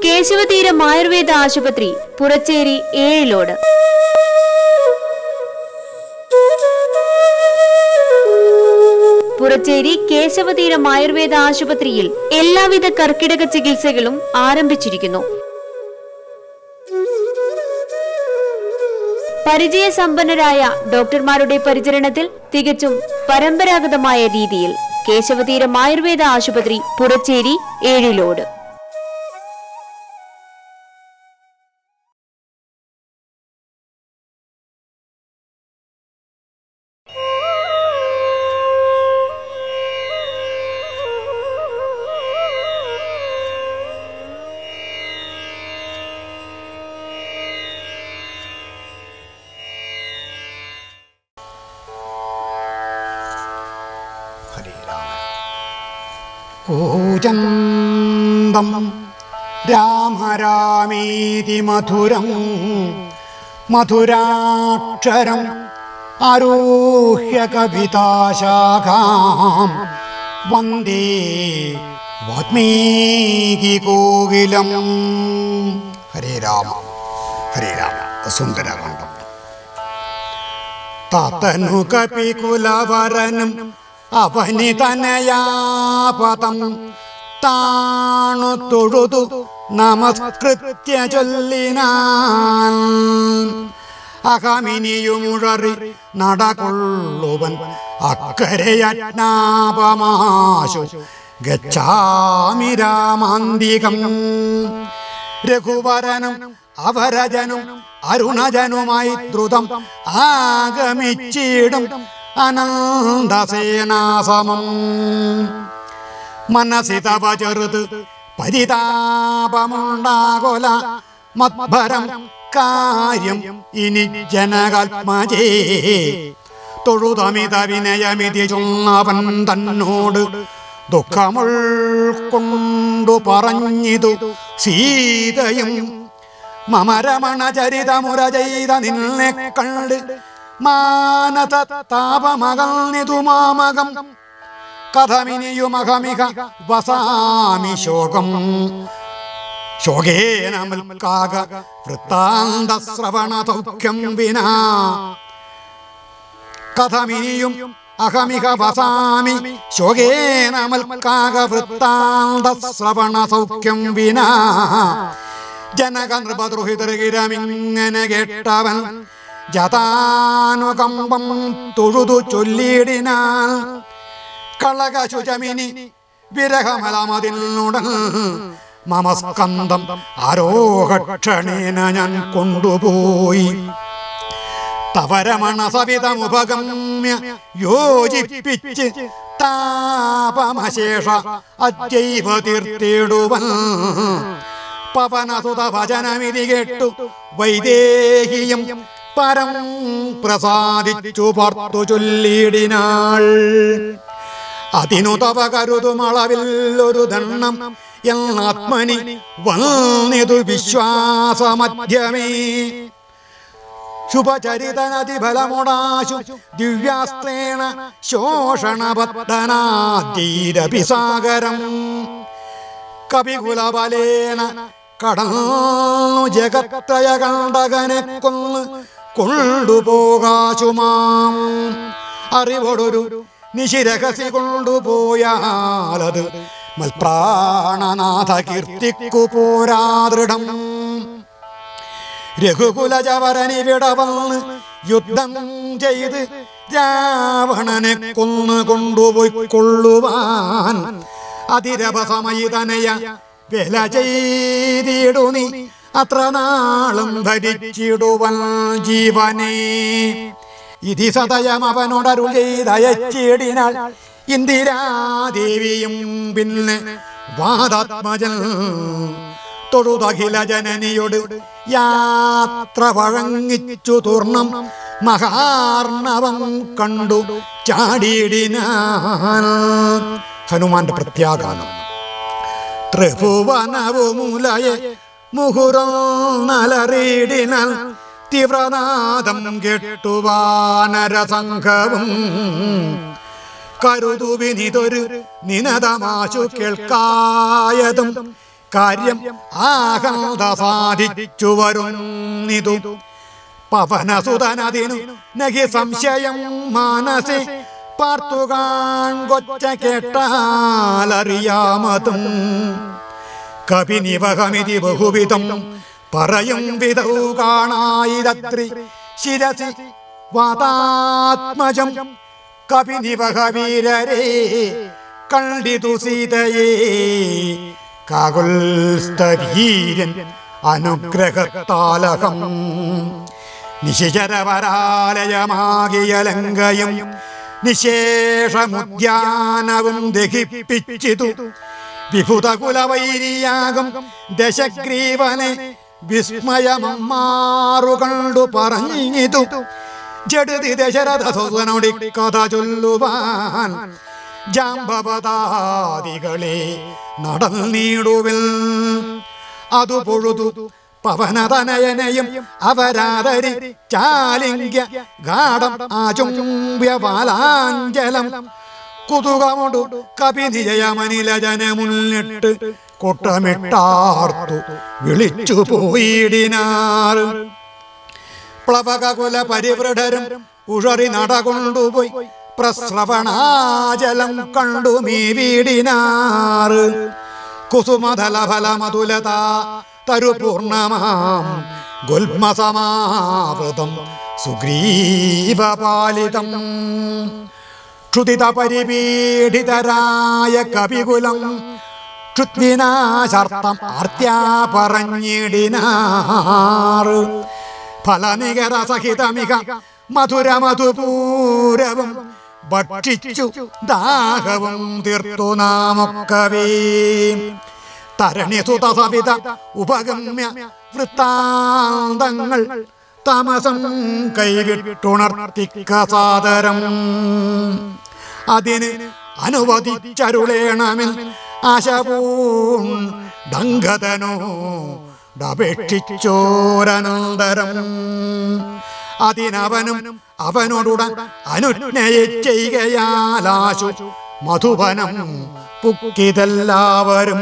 കേശവതീരം ആയുർവേദ ആശുപത്രി പുറച്ചേരി ഏഴിലോട് പുറച്ചേരി കേശവതീരം ആയുർവേദ ആശുപത്രിയിൽ എല്ലാവിധ കർക്കിടക ചികിത്സകളും ആരംഭിച്ചിരിക്കുന്നു പരിചയസമ്പന്നരായ ഡോക്ടർമാരുടെ പരിചരണത്തിൽ തികച്ചും പരമ്പരാഗതമായ രീതിയിൽ കേശവതീരം ആയുർവേദ ആശുപത്രി പുറച്ചേരി ഏഴിലോട് ഹരേ രാമ കൂജന്തം രാമ രാമീതി മധുരം മധുരാക്ഷരം ആരോഹ്യ കവിതാശാഖാം വന്ദേ വാത്മീകി കോകിലം ഹരേ രാമ ഹരേ രാമ സുന്ദരകണ്ഠം താത്തനു കപികുലവരനും അവനി തനയാപദം താണു തൊഴുതു നമസ്കൃത്യ ചൊല്ലിനാൻ അഹമിനിയുമുഴറി നടകൊള്ളുവൻ അക്കരയജ്ഞാപമാശു ഗച്ഛാമി രാമാന്തികം രഘുവരനും അവരജനും അരുണജനുമായി ദ്രുതം ആഗമിച്ചിടും അനന്തസേനാസമം മനസ്സി തവ ചെറുത് പരിതാപമുണ്ടാകൊല മത്ഭരം കാര്യം ഇനി ജനകൽമജേ തൊഴുതമിത വിനയമിതി ചൊന്നവൻ തന്നോട് ദുഃഖമുൾക്കൊണ്ടു പറഞ്ഞിതു സീതയും മമരമണ ചരിതമുര ചെയ്ത നിന്നെ കണ്ട് മാനത താപമകന്നിതു മാമകം കഥമിനിയുമഹമിക വസാമി ശോകം ശോകേന മൽക്കാക വൃത്താന്ത ശ്രവണ സൗഖ്യം വിനാ കഥമിനിയും അഹമിക വസാമി ശോകേന മൽക്കാക വൃത്താന്ത ശ്രവണ സൗഖ്യം വിനാ ജനക നൃപദ്രുഹിതർഗിരമിങ്ങനെ കേട്ടവൻ ജതാനുകമ്പം തൊഴുതു ചൊല്ലിയിടിനാൽ കളക ശുചമിനി വിരഹമലമതിനുടൻ മമസ്കന്ധം ആരോഹക്ഷണേന ഞാൻ കൊണ്ടുപോയി തവരമണ സവിതമുപഗമ്യ യോജിപ്പിച്ച് താപമശേഷ അജൈവ തീർത്തിടുവൻ പവനസുത ഭജനമിതി കേട്ടു വൈദേഹിയും പരം പ്രസാദിച്ചു പാർത്തു ചൊല്ലിയിടിനാൾ അതിനു തവ കരുതുമളവിൽ ഒരു ദണ്ണം എന്നാത്മനി വന്നിതു വിശ്വാസമധ്യമേ ശുഭചരിതനതിഫലമുടാശു ദിവ്യാസ്ത്രേണ ശോഷണബദ്ധനാധീരപി സാഗരം കപികുലബലേന കടന്നു ജഗത്രയ കണ്ടകനെ കൊന്ന് കൊണ്ടുപോകാശുമാം അറിവോടൊരു നിശിരഹസി കൊണ്ടുപോയാലത് മൽപ്രാണനാഥ കീർത്തിക്കു പോരാദൃഢം രഘുകുലജവരനിവിട വന്ന് യുദ്ധം ചെയ്ത് രാവണനെ കൊന്നു കൊണ്ടുപോയി കൊള്ളുവാൻ അതിരപസമയിതനയ വില ചെയ്തിടു നീ അത്ര നാളും ധരിച്ചിടുവൻ ജീവനെ ഇതി സതയം അവനോടരുൾ ചെയ്തയച്ചിടിനാൾ ഇന്ദിരാദേവിയും പിന്നെ വാദാത്മജൻ തൊഴുതഖില ജനനിയോട് യാത്ര വഴങ്ങിച്ചു തുർണം മഹാർണവം കണ്ടു ചാടിയിടിനാൻ ഹനുമാന്റെ പ്രത്യാഘാതം ത്രിഭുവനവുമുലയെ മുഹുരം നലറിയിടിനാൽ തീവ്രനാദം കെട്ടുവാനരസംഘവും കരുതുവിനിതൊരു നിനതമാശു കേൾക്കായതും കാര്യം ആഹന്ത സാധിച്ചു വരുന്നിതു പവനസുതനതിനു നഹി സംശയം മാനസി പാർത്തുകാൺ കൊച്ച കേട്ടാലറിയാമതും കപിനിവഹമിതി ബഹുവിധം പറയും വിധൗ കാണായിരത്രി ശിരസി വാതാത്മജം കപിനിവഹവീരരേ കണ്ടിതു സീതയേ കാകുൽസ്തവീരൻ അനുഗ്രഹത്താലകം നിശിചരവരാലയമാകിയ ലങ്കയും നിശേഷമുദ്യാനവും ദഹിപ്പിച്ചിതു വിഭുതകുലവൈരിയാകും ദശഗ്രീവനെ വിസ്മയമമ്മാറു കണ്ടു പറഞ്ഞിതു ജഡതി ദശരഥ സുതനോടി കഥ ചൊല്ലുവാൻ ജാമ്പവതാദികളെ നടന്നീടുവിൽ അതു പൊഴുതു പവനതനയനയും അവരാദരി ചാലിംഗ്യ ഗാഠം ആചുംബ്യ ബാലാഞ്ചലം കുതുകമൊടു കപിനിജയമനിലജന മുന്നിട്ട് കൊട്ടമിട്ടാർത്തു വിളിച്ചു പോയിടിനാർ പ്ലവകകുല പരിവൃഢരും ഉഴറി നടകൊണ്ടുപോയി പ്രസ്രവണാജലം കണ്ടു മീ വീടിനാർ കുസുമതലഫല മധുലത തരുപൂർണമാം ഗുൽമസമാവൃതം സുഗ്രീവപാലിതം ക്ഷുതിത പരിപീഡിതരായ കവികുലം ക്ഷുദ്വിനാശാർത്ഥം ആർത്യാ പറഞ്ഞിടിനാർ ഫലനികര സഹിതമിക മധുര മധുപൂരവും ഭക്ഷിച്ചു ദാഹവും തീർത്തു നാമൊക്കവേ തരണി സുതസവിത ഉപഗമ്യ വൃത്താന്തങ്ങൾ താമസം കൈവിട്ടുണർത്തിക്ക സാദരം അതിന് അനുവദിച്ചരുളേണമെൻ ആശപൂൺ ഡങ്കതനോ ഡപേക്ഷിച്ചോരനന്തരം അതിനവനും അവനോടുടൻ അനുജ്ഞയെ ചെയ്യുകയാലാശു മധുവനം പുക്കിതെല്ലാവരും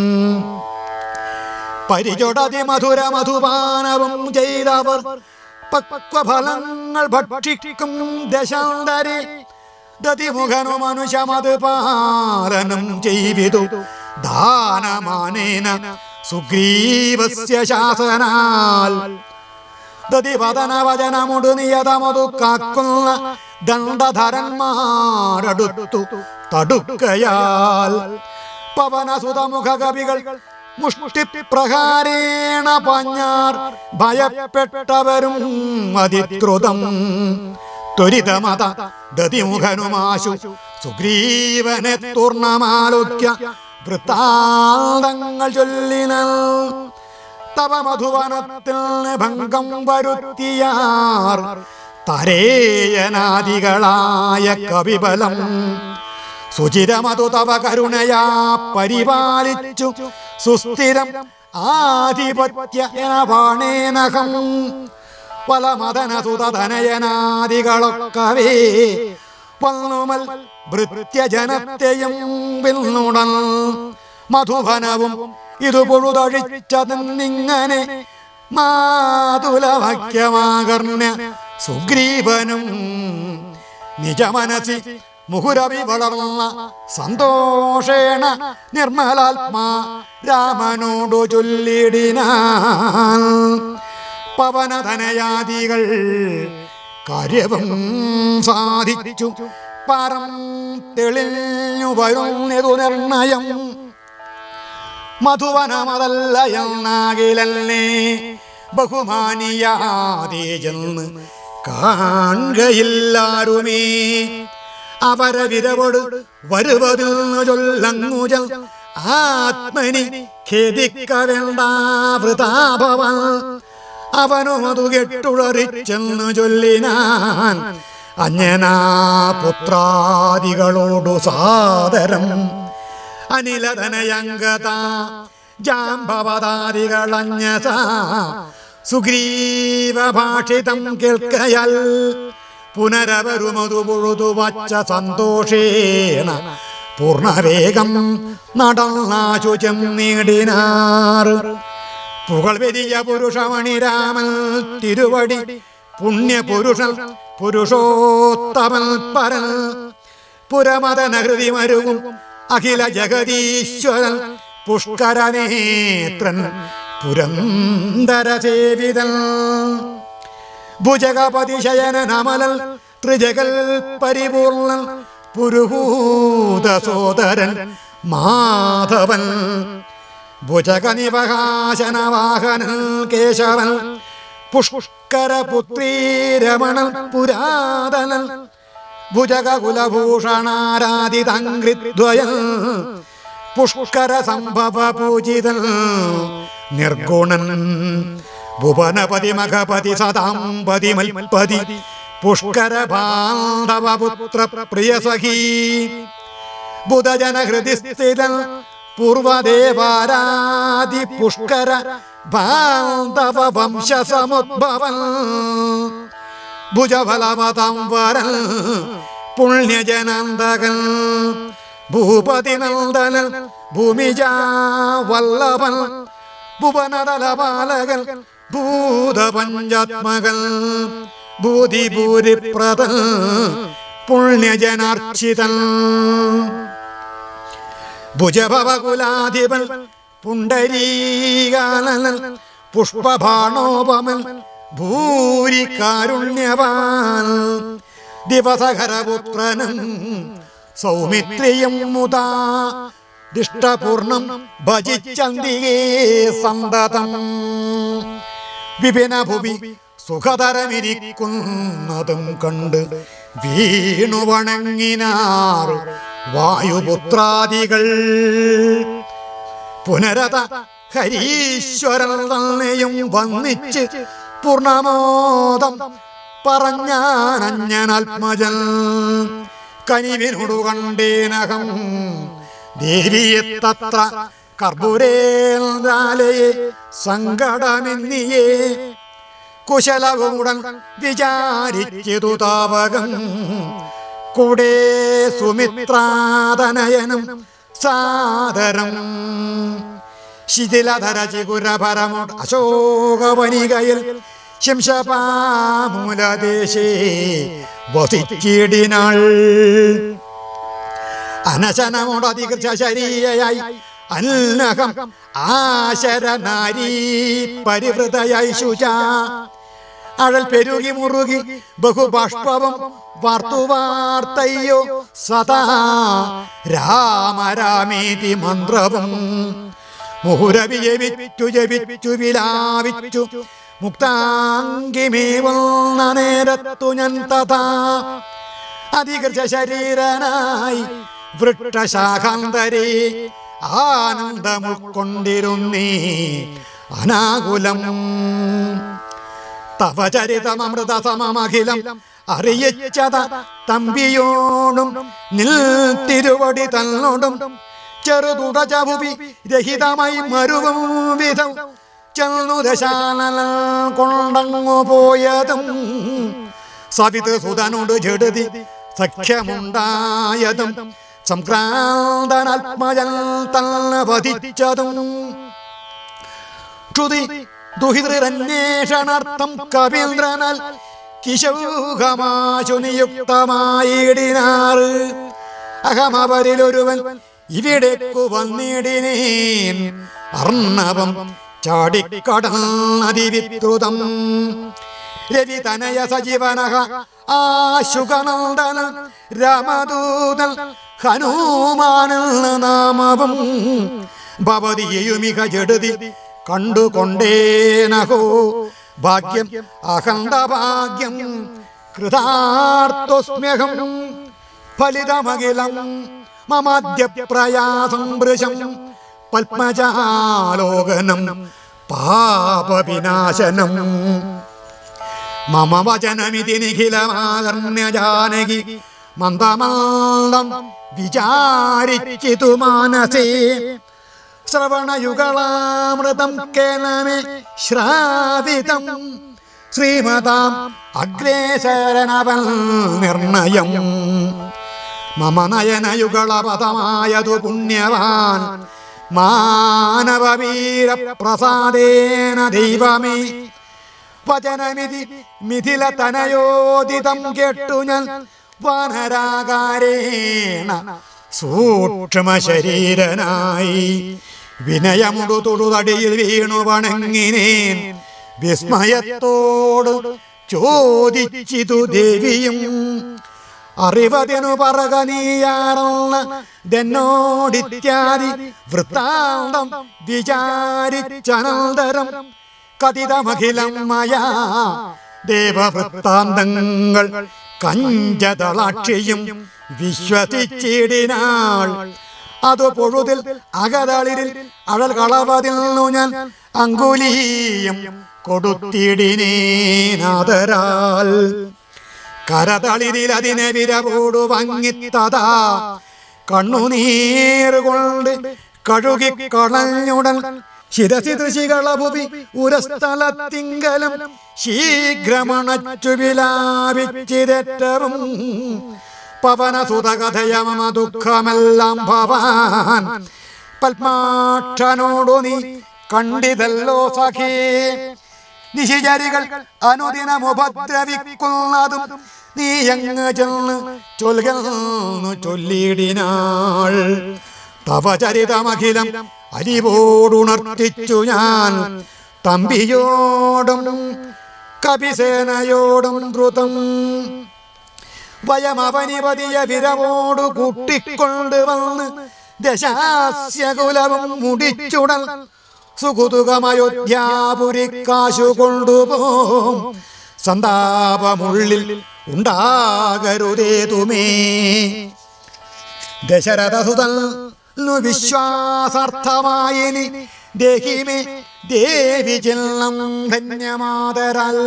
പരിചൊടതി മധുര മധുപാനവും ചെയ്തവർ പക്വഫലങ്ങൾ ഭക്ഷിക്കും ദശാന്തരി ദതിമുഖനു മനുഷ്യമത് പാലനം ചെയ്വിതു ദാനമാനേന സുഗ്രീവസ്യ ശാസനാൽ ദതിവദന വചനമുടു നിയതമതു കാക്കുന്ന ദണ്ഡധരന്മാരടുത്തു തടുക്കയാൽ പവനസുതമുഖ കവികൾ മുഷ്ടിപ്രഹാരേണ പഞ്ഞാർ ഭയപ്പെട്ടവരും അതിദ്രുതം ത്വരിതമത ദതിമുഖനുമാശു സുഗ്രീവനെ തുർണമാലോക്യ വൃത്താന്തങ്ങൾ ചൊല്ലിനൽ തവ മധുവനത്തിൽ ഭംഗം വരുത്തിയാർ തരേയനാദികളായ കവിബലം സുചിരമതു തവ കരുണയാ പരിപാലിച്ചു സുസ്ഥിരം ആധിപത്യ ബാണേനകം വലമദന സുതനയനാദികളൊക്കവേ വന്നുമൽ ഭൃത്യജനത്തെയും വിൽന്നുടൽ മധുവനവും ഇത് പൊഴുതഴിച്ചതെന്നിങ്ങനെ മാതുലവാക്യമാകർണ്യ സുഗ്രീവനും നിജമനസി മുഹുരവി വളർന്ന സന്തോഷേണ നിർമ്മലാത്മാ രാമനോടു ചൊല്ലിടിനാൻ പവനധനയാദികൾ കാര്യവും സാധിച്ചു പരം തെളിഞ്ഞു വരുന്നതു നിർണയം മധുവനമതല്ല എന്നാകിലല്ലേ ബഹുമാനിയാതേജെന്ന് കാണുകയില്ലാരുമേ അവരെ വിരവോട് വരുവതിൽ ചൊല്ലങ്ങുചൽ ആത്മനി ഖേദിക്ക വേണ്ട വൃതാഭവൻ അവനും അതു കെട്ടുളറിച്ചെന്ന് ചൊല്ലിനാൻ അഞ്ജനാ പുത്രാദികളോടു സാദരം അനിലധനയങ്കത ജാംബവതാദികളഞ്ഞസ സുഗ്രീവ ഭാഷിതം കേൾക്കയൽ പുനരവരുമതു പൊഴുതു വച്ച സന്തോഷേണ പൂർണ്ണവേഗം നടന്നാശുചം നീടിനാർ പുകൾ വലിയ പുരുഷമണി രാമൻ തിരുവടി പുണ്യപുരുഷൻ പുരുഷോത്തമൻ പരൻ പുരമദന ഹൃതിമരുവും അഖില ജഗദീശ്വരൻ പുഷ്കരനേത്രൻ പുരന്തര സേവിതൻ ഭുജഗപതി ശയനമലൽ ത്രിജഗൽ പരിപൂർണൻ പുരുഭൂത സോദരൻ മാധവൻ ഭുജഗനിവകാശനവാഹനൻ കേശവൻ പുഷ്കരപുത്രീ രമണൻ പുരാതനൻ ഭുജകുലഭൂഷണാരാധിതങ്കൃദ്വയൻ പുഷ്കര സംഭവ പൂജിതൻ നിർഗുണൻ ഭുവനപതി മഖപതി സദാംപതി മൽപതി പുഷ്കര ബാന്ധവപുത്ര പ്രിയസഖീ ബുധജന ഹൃദി സ്ഥിതൻ പൂർവദേവാരാദി പുഷ്കര ബാന്ധവ വംശസമുദ്ഭവൻ ഭുജഫലവതം വരൻ പുണ്യജനന്ദകൻ ഭൂപതിനന്ദനൻ ഭൂമിജ വല്ലഭൻ ഭുവനതലപാലകൻ ഭൂതപഞ്ചാത്മകൻ ഭൂതിഭൂരിപ്രദൻ പുണ്യജനാർച്ചിതൻ ഭുജഭവകുലാധിപൻ പുണ്ടരീകാനനൻ പുഷ്പഭാണോപമൻ ഭൂരി കാരുണ്യവാൻ ദിവസഹരപുത്രനും സൗമിത്രിയും മുതാ ദിഷ്ടപൂർണം ഭജിച്ചന്തികേ സന്തതം വിപിന ഭുവി സുഖതരമിരിക്കുന്നതും കണ്ട് വീണു വണങ്ങിനാർ വായുപുത്രാദികൾ പുനരത ഹരീശ്വരൻ തന്നെയും വന്നിച്ച് പൂർണ്ണമോദം പറഞ്ഞാനഞ്ഞനാത്മജൻ കനിവിനോടു കണ്ടേനകം ദേവിയെ തത്ര കർപ്പൂരേന്ദ്രാലയെ സങ്കടമെന്നിയേ കുശലവുടൻ വിചാരിച്ചതു താവകം കൂടെ സുമിത്രാതനയനം സാദരം ശിഥിലധര ചികുരഭരമുട് അശോകവനികയിൽ ശംശപാമൂലദേശേ വസിച്ചിടിനാൾ അനശനമോടധികൃത ശരീരയായി അന്നഹം ആശരനാരീ പരിവൃതയായി ശുച അഴൽ പെരുകി മുറുകി ബഹുബാഷ്പവം വാർത്തു വാർത്തയ്യോ സദാ രാമ രാമേതി മന്ത്രവും മുഹുരവി ജപിച്ചു ജപിച്ചു വിലാപിച്ചു മുക്താംഗിമേവുന്ന നേരത്തു ഞാൻ തഥാ അധികൃത ശരീരനായി വൃക്ഷശാഖാന്തരേ ആനന്ദം ഉൾക്കൊണ്ടിരുന്നീ അനാകുലം തവ ചരിതമൃത സമമഖിലം അറിയിച്ചത തമ്പിയോടും നിൽ തിരുവടി തന്നോടും ചെറുതുട ചവുപി രഹിതമായി മരുവും വിധം ചെന്നു ദശാനല കൊണ്ടങ്ങു പോയതും സവിത് സുതനോട് ജഡതി സഖ്യമുണ്ടായതും സംക്രാന്തനാത്മജൻ തന്നെ വധിച്ചതും ശ്രുതി ദുഹിതൃരന്വേഷണാർത്ഥം കവീന്ദ്രനാൽ കിശൗഹമാശു നിയുക്തമായിടിനാറ് അഹമവരിലൊരുവൻ ഇവിടേക്കു വന്നിടിനേൻ അർണവം ചാടിക്കടന്നതിവിദ്രുതം രവി തനയ സജീവനഹ ആശുകനന്ദന രാമദൂതൽ ഹനുമാനെന്ന നാമവും ഭവതിയെയുമിക ജഡതി കണ്ടുകൊണ്ടേനഹോ ഭാഗ്യം അഖണ്ഡ ഭാഗ്യം കൃതാർത്ഥോസ്മ്യഹം ഫലിതമഖിലം മമാദ്യ പ്രയാസം വൃശം പത്മജാലോകനം പാപവിനാശനം മമ വചനമിതി നിഖിലമാകർണ്യ ജാനകി മന്ദമന്ദം വിചാരിച്ചിതു മാനസേ ശ്രവണയുഗളാമൃതം കേനമേ ശ്രാവിതം ശ്രീമതാം അഗ്രേസരനവൻ നിർണയം മമ നയനയുഗളപദമായതു പുണ്യവാൻ മാനവവീര പ്രസാദേന ദൈവമേ വചനമിതി മിഥില തനയോദിതം കേട്ടു ഞാൻ വനരാകാരേണ സൂക്ഷ്മ ശരീരനായി വിനയമുടു തൊടുതടിയിൽ വീണു വണങ്ങിനേൻ വിസ്മയത്തോട് ചോദിച്ചിതു ദേവിയും അറിവതിനു പറക നീയാണെന്നോടിത്യാദി വൃത്താന്തം വിചാരിച്ചനന്തരം കഥിതമഖിലം മയാ ദേവവൃത്താന്തങ്ങൾ കഞ്ചതളാക്ഷിയും വിശ്വസിച്ചിടിനാൾ അതു പൊഴുതിൽ അകതളിരിൽ അഴൽ കളവതിൽ ഞാൻ അങ്കുലീയം കൊടുത്തിടിനേനാദരാൽ കരതളിരിൽ അതിനെ വിരവോടു വങ്ങിത്തതാ കണ്ണുനീർ കൊണ്ട് കഴുകി കളഞ്ഞുടൻ ശിരസി ദൃശികളഭുവി ഉരസ്ഥലത്തിങ്കലും ശീഘ്രമണച്ചു വിലാപിച്ചിരറ്റവും പവനസുതകഥയമമ ദുഃഖമെല്ലാം ഭവാൻ പത്മാക്ഷനോടു നീ കണ്ടിതല്ലോ സഖേ നിശിചരികൾ അനുദിനം ഉപദ്രവിക്കുന്നതും നീ അങ്ങ് ചെന്ന് ചൊൽകുന്നു ചൊല്ലിയിടിനാൾ തവ ചരിതമഖിലം അരിവോടുണർത്തിച്ചു ഞാൻ തമ്പിയോടും കപിസേനയോടും ദ്രുതം വയമവനിപതിയ വിരവോടു കൂട്ടിക്കൊണ്ട് വന്ന് ദശാസ്യകുലവും മുടിച്ചുടൽ സുകുതുകമയോധ്യാപുരി കാശു കൊണ്ടുപോം സന്താപമുള്ളിൽ ഉണ്ടാകരുതേതുമേ ദശരഥസുതൽ വിശ്വാസാർത്ഥമായിനി ദേഹിമേ ദേവി ചെല്ലം ധന്യമാതരാൽ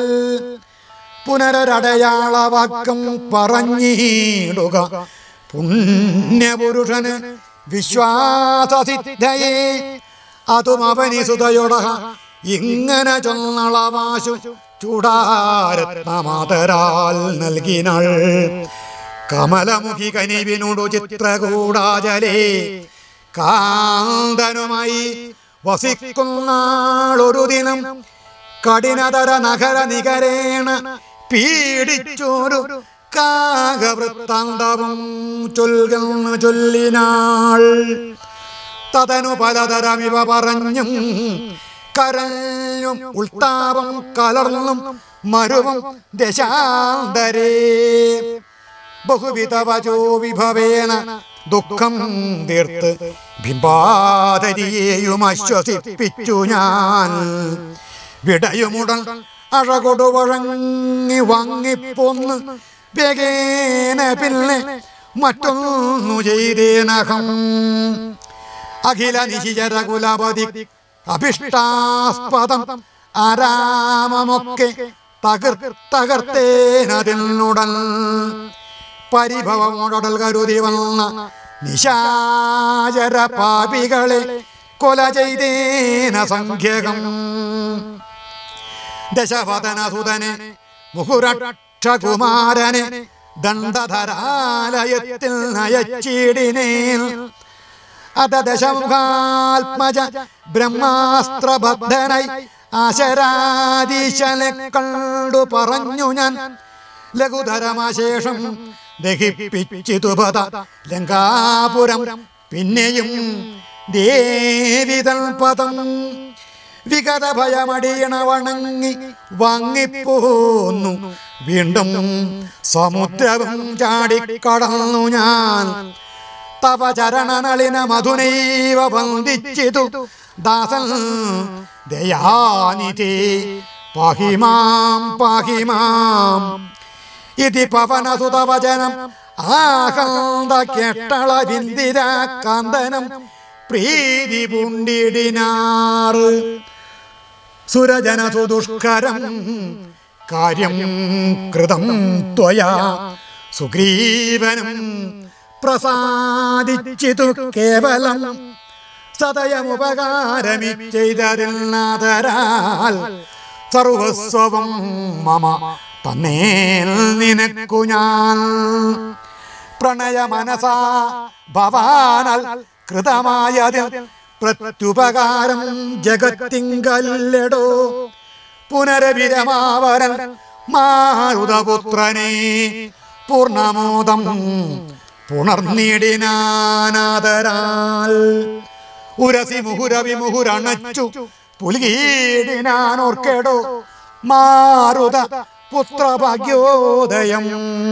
പുനരടയാളവാക്കം പറഞ്ഞിടുക പുണ്യപുരുഷന് വിശ്വാസസിദ്ധയെ അതും അവനി സുതയൊട ഇങ്ങനെ ചൊന്നളവാശു ചൂടാരത്നമാതരാൽ നൽകിനാൾ കമലമുഖി കനിവിനോടു ചിത്രകൂടാചലേ കാന്തനുമായി വസിക്കുന്നാളൊരു ദിനം കഠിനതര നഗര നികരേണ പീഡിച്ചൊരു കാകവൃത്താന്തവും ചൊൽകുന്നു ചൊല്ലിനാൾ തതനു പലതരമിവ പറഞ്ഞും കരഞ്ഞും ഉൾത്താപം കലർന്നും മരുവും ദശാന്തരേ ബഹുവിധ വചോ വിഭവേന ദുഃഖം തീർത്ത് ബിംബാതരിയെയും ആശ്വസിപ്പിച്ചു ഞാൻ വിടയുമുടൻ അഴകൊടു വഴങ്ങി വാങ്ങിപ്പോന്ന് വേഗേന പിന്നെ മറ്റൊന്നു ചെയ്തേനഹം അഖില നിശിചരകുലപതി അഭിഷ്ടാസ്പദം ആരാമമൊക്കെ തകർ തകർത്തേനതിനുടൻ പരിഭവമോടൽ കരുതി വന്ന നിശാചര പാപികളെ കൊല ചെയ്തേന സംഖ്യകം ദശവദനസുതനെ മുഹുരക്ഷകുമാരനെ ദണ്ഡധരാലയത്തിൽ നയച്ചിടിനേൽ അത ദശമുഖാത്മജ ബ്രഹ്മാസ്ത്രബദ്ധനായി ആശരാദീശനെ കണ്ടു പറഞ്ഞു ഞാൻ ലഘുധരമാശേഷം ദഹിപ്പിച്ചിതു പദ ലങ്കാപുരം പിന്നെയും ദേവിതൽ പദം വിഗത ഭയമടിയണ വണങ്ങി വാങ്ങിപ്പോന്നു വീണ്ടും സമുദ്രവും ചാടിക്കടന്നു ഞാൻ തവ ചരണനളിന മധുനൈവ വന്ദിച്ചിതു ദാസൻ ദയാനിധി പാഹിമാം പാഹിമാം ഇതി പവനസുതവചനം ആഹന്ത കെട്ടള വിന്ദിര കാന്തനം പ്രീതി പുണ്ടിടിനാറ് സുരജനസു ദുഷ്കരം കാര്യം കൃതം ത്വയാ സുഗ്രീവനും പ്രസാദിച്ചിതു കേവലം സദയമുപകാരമി ചെയ്തതിൽ നാദരാൽ സർവസ്വവും മമ തന്നേൽ നിനക്കു ഞാൻ പ്രണയ മനസാ ഭവാനൽ കൃതമായതിൽ പ്രത്യുപകാരം ജഗത്തിങ്കല്ലടോ പുനരവിരമാവരൻ മാരുതപുത്രനെ പൂർണ്ണമോദം പുണർന്നിടിനാനാദരാൽ ഉരസി മുഹുരവി മുഹുരണച്ചു പുലികീടിനാനോർക്കെടോ മാരുത പുത്രഭാഗ്യോദയം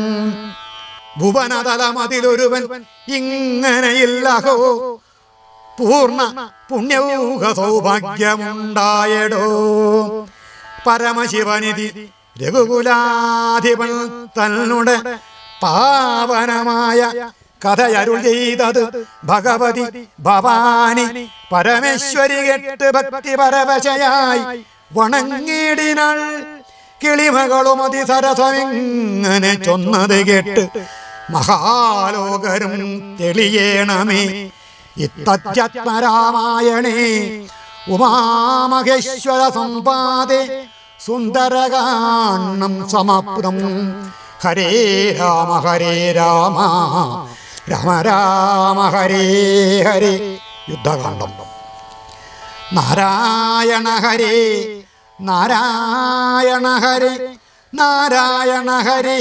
ഭുവനതലമതിലൊരുവൻ ഇങ്ങനെയില്ലഹോ പൂർണ്ണ പുണ്യൗഹ സൗഭാഗ്യമുണ്ടായടോ പരമശിവനിധി രഘുകുലാധിപൻ തന്നെ പാവനമായ കഥയരുൾ ചെയ്തത് ഭഗവതി ഭവാനി പരമേശ്വരി കെട്ട് ഭക്തി പരവശയായി വണങ്ങിടിനാൾ കിളിമകളും അതിസരസമിങ്ങനെ ചൊന്നത് കേട്ട് മഹാലോകരും തെളിയേണമേ ഇത്തത്യാത്മരാമായണേ ഉമാമഹേശ്വര സമ്പാദേ സുന്ദരകാണ്ണം സമപ്തം ഹരേ രാമ ഹരേ രാമ രാമ രാമ ഹരേ ഹരേ യുദ്ധകാണ്ഡം നാരായണ ഹരേ നാരായണ ഹരേ നാരായണ ഹരേ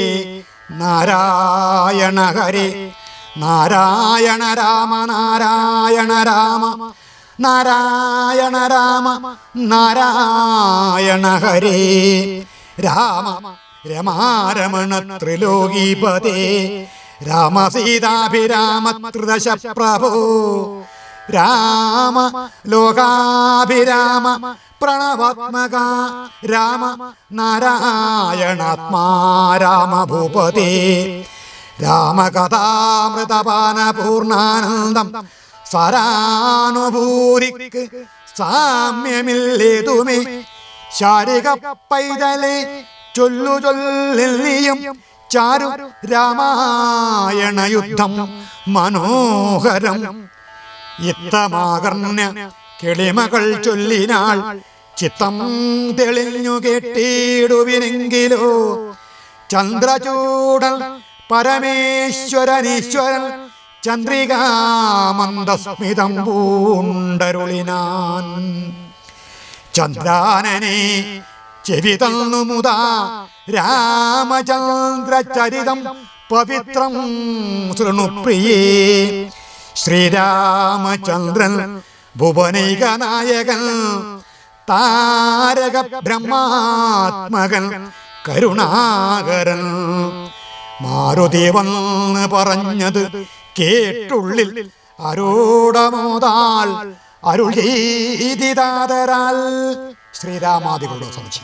നാരായണ ഹരേ നാരായണ രാമ നാരായണ രാമ നാരായണ രാമ നാരായണ ഹരേ രാമ രമാരമണ ത്രിലോകീപതേ രാമ സീതാഭിരാമ ത്രിദശ പ്രഭോ രാമ ലോകാഭിരാമ പ്രണവാത്മക രാമ നാരായണാത്മാ രാമ ഭൂപതേ രാമകഥാമൃതപാനപൂർണാനന്ദം സരാനുഭൂരിക്ക് സാമ്യമില്ലേതുമേ ശാരിക പൈതലെ ചൊല്ലു ചൊല്ലിയും ചാരു രാമായണ യുദ്ധം മനോഹരം ഇത്തമാകർണ്യ കിളിമകൾ ചൊല്ലിനാൾ ചിത്തം തെളിഞ്ഞു കേട്ടിടുവിനെങ്കിലോ ചന്ദ്രചൂടൽ പരമേശ്വരനീശ്വരൻ ചന്ദ്രികാമന്ദസ്മിതം പൂണ്ടരുളിനാൻ ചന്ദ്രാനനെ ചെവി തന്നു മുതാ രാമചന്ദ്രചരിതം പവിത്രം ശൃണുപ്രിയേ ശ്രീരാമചന്ദ്രൻ ഭുവനൈക നായകൻ താരക ബ്രഹ്മാത്മകൻ കരുണാകരൻ മാരുതി വന്ന് പറഞ്ഞത് കേട്ടുള്ളിൽ അരോടമോതാൽ അരുൾ ചെയ്തിതാതരാൽ ശ്രീരാമാദികളുടെ സംശയം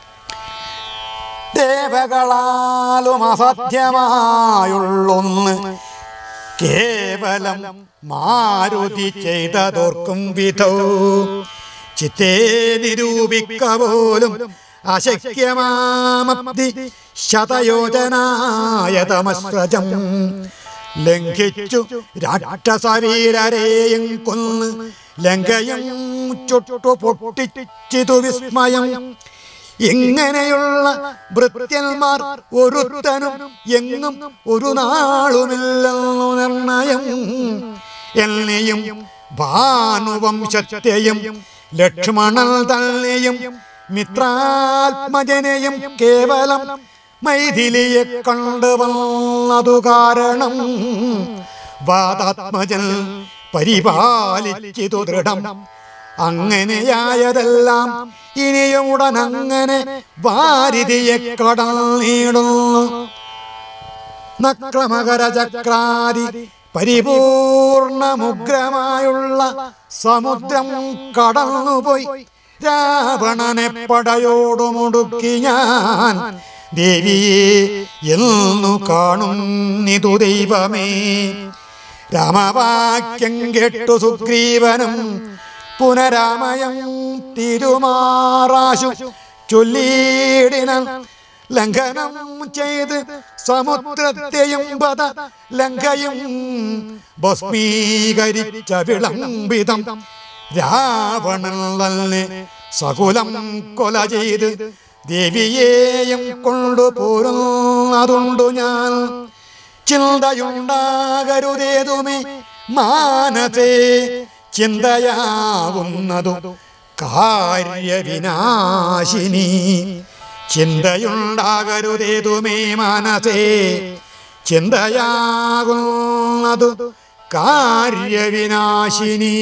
ദേവകളാലും അസാധ്യമായുള്ളൊന്ന് കേവലം മാരുതി ചെയ്തതോർക്കും വിധൗ ചിത്തേ നിരൂപിക്ക പോലും അശക്യമാമബ്ധി ശതയോജനായ തമസ്രജം ലംഘിച്ചു രാക്ഷസവീരരെയും കൊന്ന് ലങ്കയും ചുട്ടു പൊട്ടിച്ചിതു വിസ്മയം ഇങ്ങനെയുള്ള ഭൃത്യന്മാർ ഒരുത്തനും എങ്ങും ഒരു നാളുമില്ലെന്നു നിർണയം എന്നെയും ഭാനുവംശത്തെയും ലക്ഷ്മണൻ തന്നെയും മിത്രാത്മജനെയും കേവലം മൈഥിലിയെ കണ്ടുവന്നതു കാരണം വാദാത്മജൻ പരിപാലിച്ചിതു ദൃഢം അങ്ങനെയായതെല്ലാം ഇനിയും ഉടൻ അങ്ങനെ വാരിതിയെ കടൽ നീടുന്നു നക്രമകര ചക്രാതി പരിപൂർണമുഗ്രമായുള്ള സമുദ്രം കടന്നുപോയി രാവണനെ പടയോടുമുടുക്കി ഞാൻ ദേവിയെ എന്നു കാണുന്നിതു ദൈവമേ രാമവാക്യം കേട്ടു സുഗ്രീവനും പുനരാമയം തിരുമാറാശു ചൊല്ലിയിടിന ലംഘനം ചെയ്ത് സമുദ്രത്തെയും പത ലങ്കയും ഭസ്മീകരിച്ച വിളംബിതം രാവണൻ തന്നെ സകുലം കൊല ചെയ്ത് ദേവിയെയും കൊണ്ടുപോരുന്നതുണ്ടു ഞാൻ ചിന്തയുണ്ടാകരുതേതുമേ മാനസേ ചിന്തയാവുന്നതു കാര്യവിനാശിനി ചിന്തയുണ്ടാകരുതേതുമേ മനസേ ചിന്തയാകുന്നതു കാര്യവിനാശിനി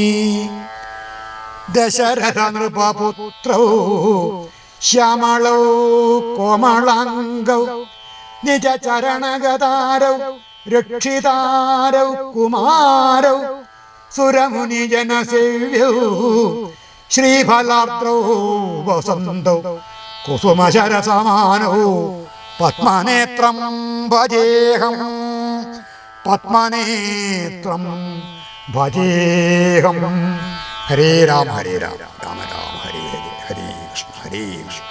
ദശരഥ നൃപപുത്രൗ ശ്യാമളൗ കോമളാംഗൗ നിജ ചരണഗതാരൗ രക്ഷിതാരൗ കുമാരൗ സുരമുനിജനസേവ്യൗ ശ്രീഫലാർദ്രൗ വസന്തൗ കുസുമശരസമാനൗ പത്മനേത്രം ഭജേഹം പത്മനേത്രം ഭജേഹം ഹരേ രാമ ഹരേ രാമ രാമ രാമ ഹരേ ഹരേ ഹരേ കൃഷ്ണ ഹരേ കൃഷ്ണ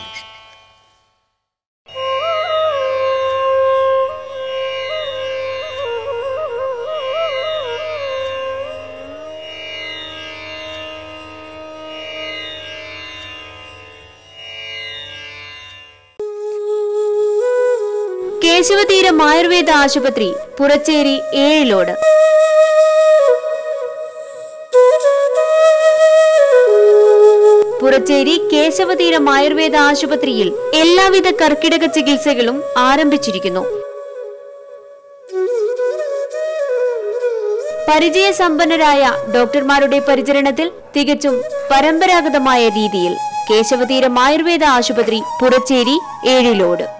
കേശവതീരം ആയുർവേദ ആശുപത്രി പുറച്ചേരി ഏഴിലോട് പുറച്ചേരി കേശവതീരം ആയുർവേദ ആശുപത്രിയിൽ എല്ലാവിധ കർക്കിടക ചികിത്സകളും ആരംഭിച്ചിരിക്കുന്നു പരിചയസമ്പന്നരായ ഡോക്ടർമാരുടെ പരിചരണത്തിൽ തികച്ചും പരമ്പരാഗതമായ രീതിയിൽ കേശവതീരം ആയുർവേദ ആശുപത്രി പുറച്ചേരി ഏഴിലോട്